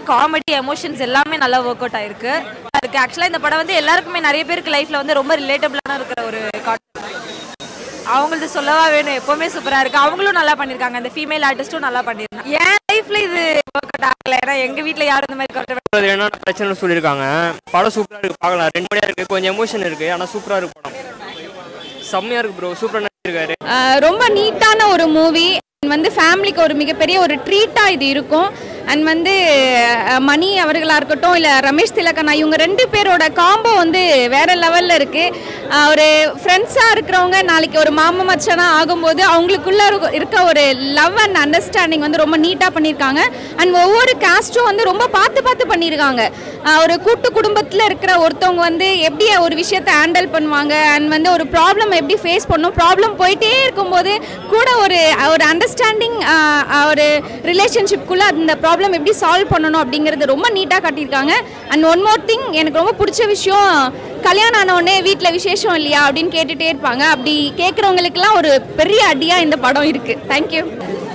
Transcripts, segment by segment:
Comedy emotions எல்லாமே நல்லா work out ஆயிருக்கு அதுக்கு ஆக்சுவலாக இந்த படம் வந்து எல்லாருக்குமே நிறைய பேருக்கு லைஃப்ல வந்து ரொம்ப ரிலேட்டபிளான இருக்கிற ஒரு கான்செப்ட் அவங்களது சொல்லவா வேணும் எப்பவுமே சூப்பரா இருக்கு அவங்களும் நல்லா பண்ணிருக்காங்க அந்த ஃபீமேல் ஆர்டிஸ்டும் நல்லா பண்ணிருக்காங்க என் லைஃப்ல இது ஒர்க் அவுட் ஆகல ஏன்னா எங்க வீட்ல யாரும் இந்த மாதிரி கஷ்டப்பட்டு அது என்னென்ன பிரச்சனை சொல்லியிருக்காங்க படம் சூப்பராக இருக்கு பார்க்கலாம் ரெண்டு மணியாக இருக்கு கொஞ்சம் எமோஷன் இருக்கு ஆனால் சூப்பராக இருக்கு படம் செம்மையாக இருக்கு ப்ரோ சூப்பராக நடிச்சிருக்காரு ஆஹ் ரொம்ப நீட்டான ஒரு மூவி வந்து ஃபேமிலிக்கு ஒரு மிகப்பெரிய ஒரு ட்ரீட்டாக இது இருக்கும் அண்ட் வந்து அஹ், மணி அவர்களாக இருக்கட்டும் இல்லை ரமேஷ் திலகண்ணா இவங்க ரெண்டு பேரோட காம்போ வந்து வேற லெவலில் இருக்குது ஒரு ஃப்ரெண்ட்ஸாக இருக்கிறவங்க நாளைக்கு ஒரு மாமா மச்சானாக ஆகும்போது அவங்களுக்குள்ள இருக்க- இருக்க ஒரு லவ் அண்ட் அண்டர்ஸ்டாண்டிங் வந்து ரொம்ப நீட்டாக பண்ணியிருக்காங்க அண்ட் ஒவ்வொரு காஸ்ட்டும் வந்து ரொம்ப பார்த்து பார்த்து பண்ணியிருக்காங்க ஆஹ், ஒரு கூட்டு குடும்பத்தில் இருக்கிற ஒருத்தவங்க வந்து எப்படி ஒரு விஷயத்தை ஹேண்டில் பண்ணுவாங்க அண்ட் வந்து ஒரு ப்ராப்ளம் எப்படி ஃபேஸ் பண்ணும் ப்ராப்ளம் போயிட்டே இருக்கும்போது கூட ஒரு ஒரு அண்டர்ஸ்டாண்டிங் ஒரு ரிலேஷன்ஷிப்குள்ளே அந்த ப்ராப்ளம் எப்படி சால்வ் பண்ணணும் அப்படிங்கிறது ரொம்ப நீட்டாக காட்டியிருக்காங்க அண்ட் ஒன் மோர் திங் எனக்கு ரொம்ப பிடிச்ச விஷயம் கல்யாணம் ஆன உடனே வீட்டில் விசேஷம் இல்லையா அப்படின்னு கேட்டுகிட்டே இருப்பாங்க அப்படி கேட்குறவங்களுக்குலாம் ஒரு பெரிய அடியாக இந்த படம் இருக்குது தேங்க்யூ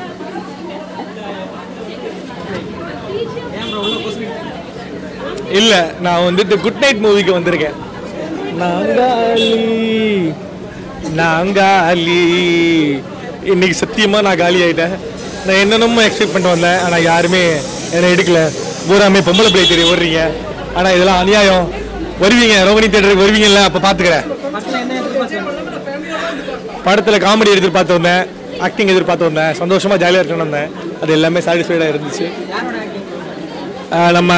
இல்லை நான் வந்துட்டு குட் நைட் மூவிக்கு வந்திருக்கேன் நாங்காலி நாங்காலி இன்னைக்கு சத்தியமாக நான் காலி ஆயிட்டேன் நான் என்னென்னமோ எக்ஸ்பெக்ட் பண்ணிட்டு வந்தேன் ஆனால் யாருமே என்னை எடுக்கல பூராமே பொம்பளை பிள்ளை தெரிய வர்றீங்க ஆனால் இதெல்லாம் அநியாயம் வருவீங்க ரோகிணி தேட்டருக்கு வருவீங்கல்ல அப்போ பார்த்துக்கிறேன் படத்தில் காமெடி எதிர்பார்த்து வந்தேன் ஆக்டிங் எதிர்பார்த்து வந்தேன் சந்தோஷமாக ஜாலியாக இருக்கணும்னு வந்தேன் அது எல்லாமே சாட்டிஸ்ஃபைடாக இருந்துச்சு ஆஹ் நம்ம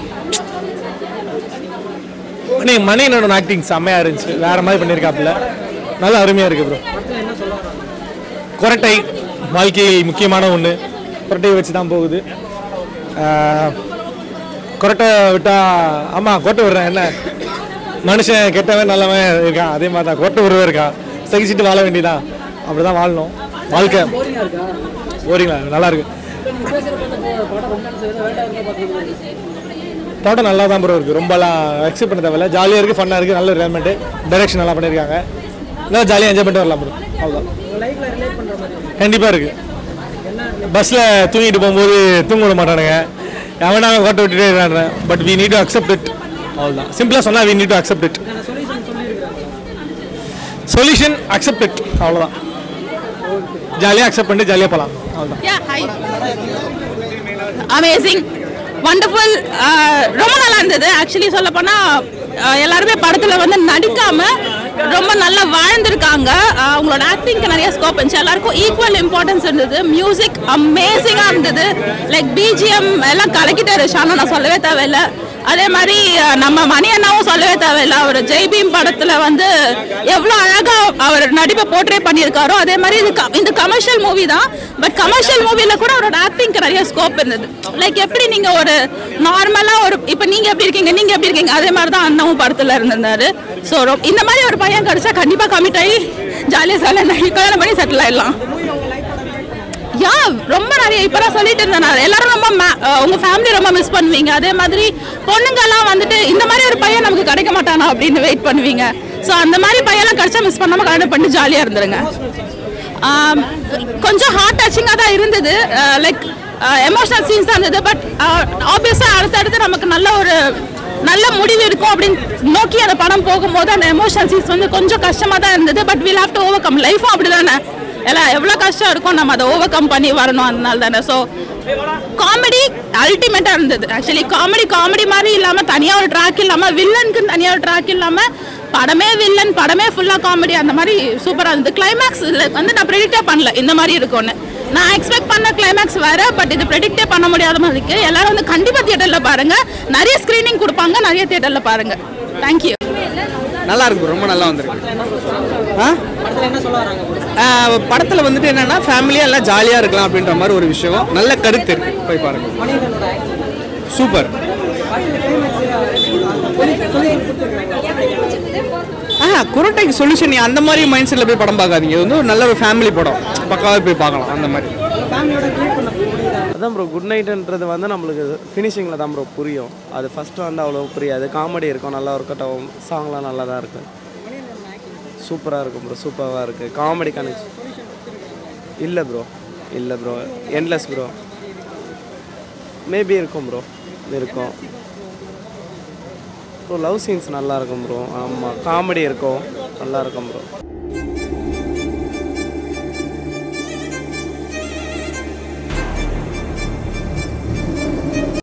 மணி மணியனோட ஆக்டிங் செம்மையாக இருந்துச்சு வேற மாதிரி பண்ணியிருக்காப்புல நல்லா அருமையாக இருக்கு ப்ரோ கொரட்டை வாழ்க்கையில் முக்கியமான ஒன்று கொரட்டையை வச்சு தான் போகுது ஆஹ் கொரட்டை விட்டா ஆமாம் கொட்டை விடுறேன் என்ன மனுஷன் கெட்டவன் நல்லவன் இருக்கான் அதே மாதிரி தான் கொட்டை விடுவே இருக்கான் சகிச்சுட்டு வாழ வேண்டியதான் அப்படி தான் வாழணும் வாழ்க்கை போறீங்களா நல்லா இருக்கு படம் நல்லா தான் ப்ரோ இருக்குது ரொம்பலாம் எக்ஸெப்ட் பண்ண தேவையில்ல ஜாலியாக இருக்குது ஃபன்னாக இருக்குது நல்ல என்ஜாய்மெண்ட்டு டைரக்ஷன் நல்லா பண்ணியிருக்காங்க நல்லா ஜாலியாக என்ஜாய் பண்ணிட்டு வரலாம் ப்ரோ அவ்வளோதான் கண்டிப்பாக இருக்குது பஸ்ஸில் தூங்கிட்டு போகும்போது தூங்க விட மாட்டானுங்க எவனா கோட்டை விட்டுட்டே இருக்காங்க but we need to accept it அவ்வளோதான் சிம்பிளாக சொன்னால் we need to accept it solution accept it அவ்வளோதான் ஜாலியாக அக்செப்ட் பண்ணிட்டு ஜாலியாக போகலாம் அவ்வளோதான் Yeah, hi. அமேசிங் வண்டர்ஃபுல் ரொம்ப நல்லா இருந்தது ஆக்சுவலி சொல்ல போனா அஹ், எல்லாருமே படத்துல வந்து நடிக்காம ரொம்ப நல்லா வாழ்ந்திருக்காங்க அஹ், அவங்களோட ஆக்டிங்க்கு நிறைய ஸ்கோப் இருந்துச்சு எல்லாருக்கும் ஈக்குவல் இம்பார்ட்டன்ஸ் இருந்தது மியூசிக் அமேசிங்காக இருந்தது லைக் பிஜிஎம் எல்லாம் கலக்கிட்டாரு ஷானா நான் சொல்லவே தேவையில்லை அதே மாதிரி அஹ், நம்ம மணி அண்ணாவும் சொல்லவே தேவையில்லை அவர் ஜெய்பீம் படத்துல வந்து எவ்வளோ அழகா அவர் நடிப்பை போர்ட்ரே பண்ணியிருக்காரோ அதே மாதிரி இது க- இந்த கமர்ஷியல் மூவி தான் பட் கமர்ஷியல் மூவில கூட அவரோட ஆக்டிங்க்கு நிறைய ஸ்கோப் இருந்தது லைக் எப்படி நீங்க ஒரு நார்மலா ஒரு இப்போ நீங்க எப்படி இருக்கீங்க நீங்க எப்படி இருக்கீங்க அதே மாதிரி தான் அண்ணாவும் படத்துல இருந்திருந்தாரு ஸோ இந்த மாதிரி ஒரு பையன் கிடைச்சா கண்டிப்பா கமிட் ஆகி ஜாலியாக செலன் ஆகி கல்யாணம் பண்ணி செட்டில் ஆயிடலாம் யா ரொம்ப நிறைய இப்போ நான் சொல்லிட்டு இருந்தேன் நான் எல்லாரும் ரொம்ப ma- அஹ் உங்க ஃபேமிலி ரொம்ப மிஸ் பண்ணுவீங்க அதே மாதிரி பொண்ணுங்கெல்லாம் வந்துட்டு இந்த மாதிரி ஒரு பையன் நமக்கு கிடைக்க மாட்டானா அப்படின்னு வெயிட் பண்ணுவீங்க ஸோ அந்த மாதிரி பையன்லாம் கிடைச்சா மிஸ் பண்ணாம கல்யாணம் பண்ணி ஜாலியாக இருந்துருங்க ஆம், கொஞ்சம் ஹார்ட் டச்சிங்காக தான் இருந்தது லைக் எமோஷனல் சீன்ஸ் தான் இருந்தது பட் ஆப்வியஸாக அடுத்தடுத்து நமக்கு நல்ல ஒரு நல்ல முடிவு இருக்கும் அப்படின்னு நோக்கி அந்த படம் போகும்போது அந்த எமோஷனல் சீன்ஸ் வந்து கொஞ்சம் கஷ்டமாக தான் இருந்தது but will have to overcome லைஃபும் அப்படி தானே எல்லாம் எவ்வளோ கஷ்டம் இருக்கும் நம்ம அதை ஓவர் கம் பண்ணி வரணும் அதனால தானே ஸோ காமெடி அல்டிமேட்டாக இருந்தது ஆக்சுவலி காமெடி காமெடி மாதிரி இல்லாமல் தனியாக ஒரு ட்ராக் இல்லாமல் வில்லனுக்குன்னு தனியாக ஒரு ட்ராக் இல்லாமல் படமே வில்லன் படமே ஃபுல்லாக காமெடி அந்த மாதிரி சூப்பராக இருந்தது கிளைமேக்ஸ் வந்து நான் ப்ரெடிக்டே பண்ணல இந்த மாதிரி இருக்கும்னு நான் எக்ஸ்பெக்ட் பண்ண கிளைமேக்ஸ் வேற பட் இது ப்ரெடிக்டே பண்ண முடியாத மாதிரி இருக்கு எல்லாரும் வந்து கண்டிப்பாக தியேட்டரில் பாருங்க நிறைய ஸ்க்ரீனிங் கொடுப்பாங்க நிறைய தியேட்டரில் பாருங்க தேங்க்யூ நல்லா இருக்கு bro. ரொம்ப நல்லா வந்திருக்கு ஆ படத்தில் வந்துட்டு என்னன்னா ஃபேமிலியாக எல்லாம் ஜாலியாக இருக்கலாம் அப்படின்ற மாதிரி ஒரு விஷயம் நல்ல கருத்து இருக்கு போய் பாருங்க சூப்பர் ஆ குரட்டைக்கு சொல்யூஷன் அந்த மாதிரி மைண்ட் செட்டில் போய் படம் பார்க்காதீங்க இது வந்து ஒரு நல்ல ஒரு ஃபேமிலி படம் பக்காவாக போய் பார்க்கலாம் அந்த மாதிரி அதான் ப்ரோ குட் நைட்டுன்றது வந்து நம்மளுக்கு ஃபினிஷிங்கில் தான் ப்ரோ புரியும் அது ஃபஸ்ட்டு வந்து அவ்வளோ புரியாது காமெடி இருக்கும் நல்லா ஒர்க் அவுட் ஆகும் சாங்லாம் நல்லா தான் இருக்கும் சூப்பராக இருக்கும் ப்ரோ சூப்பராக இருக்குது காமெடி கனெக்ட் இல்லை ப்ரோ இல்லை ப்ரோ என்லெஸ் ப்ரோ மேபி இருக்கும் ப்ரோ இருக்கும் ப்ரோ லவ் சீன்ஸ் நல்லா இருக்கும் ப்ரோ ஆமாம் காமெடி இருக்கும் நல்லா இருக்கும் ப்ரோ